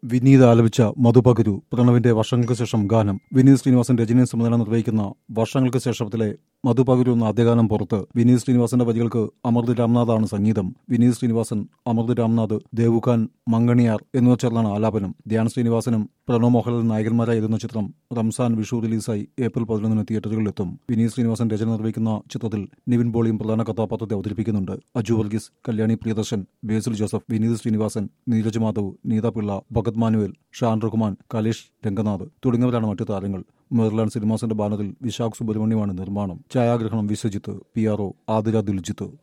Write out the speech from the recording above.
വിനീത് ആലപിച്ച മധുപകരു പ്രണവിന്റെ വർഷങ്ങൾക്ക് ശേഷം ഗാനം വിനീത് ശ്രീനിവാസൻ രചനയും സംവിധാനം നിർവഹിക്കുന്ന വർഷങ്ങൾക്ക് ശേഷത്തിലെ മധുപകരു എന്ന ആദ്യഗാനം പുറത്ത് വിനീത് ശ്രീനിവാസന്റെ വരികൾക്ക് അമൃത് രാംനാഥാണ് സംഗീതം വിനീത് ശ്രീനിവാസൻ അമൃത് രാംനാഥ് ദേവുഖാൻ മങ്കണിയാർ എന്നിവർ ചേർന്നാണ് ആലാപനം ധ്യാൻ ശ്രീനിവാസനും പ്രണവ് മോഹൻലാൽ നായകന്മാരായി എത്തുന്ന ചിത്രം റംസാൻ വിഷു റിലീസായി ഏപ്രിൽ പതിനൊന്നിന് തിയേറ്ററുകളിലെത്തും വിനീത് ശ്രീനിവാസൻ രചന നിർവഹിക്കുന്ന ചിത്രത്തിൽ നിവിൻ പോളിയും പ്രധാന കഥാപാത്രത്തെ അവതരിപ്പിക്കുന്നുണ്ട് Aju Varghese Kalyani Priyadarshan Basil Joseph Vineeth Sreenivasan Neeraj Madhav Neeta Pillai Bhagath Manuel Shan Rahman Kalesh Renganath തുടങ്ങിയവരാണ് മറ്റു താരങ്ങൾ മെർലാൻഡ് സിനിമാസിന്റെ ബാനറിൽ വിശാഖ് സുബ്രഹ്മണ്യമാണ് നിർമ്മാണം ഛായാഗ്രഹണം Vishwajith P R O Athira Diljith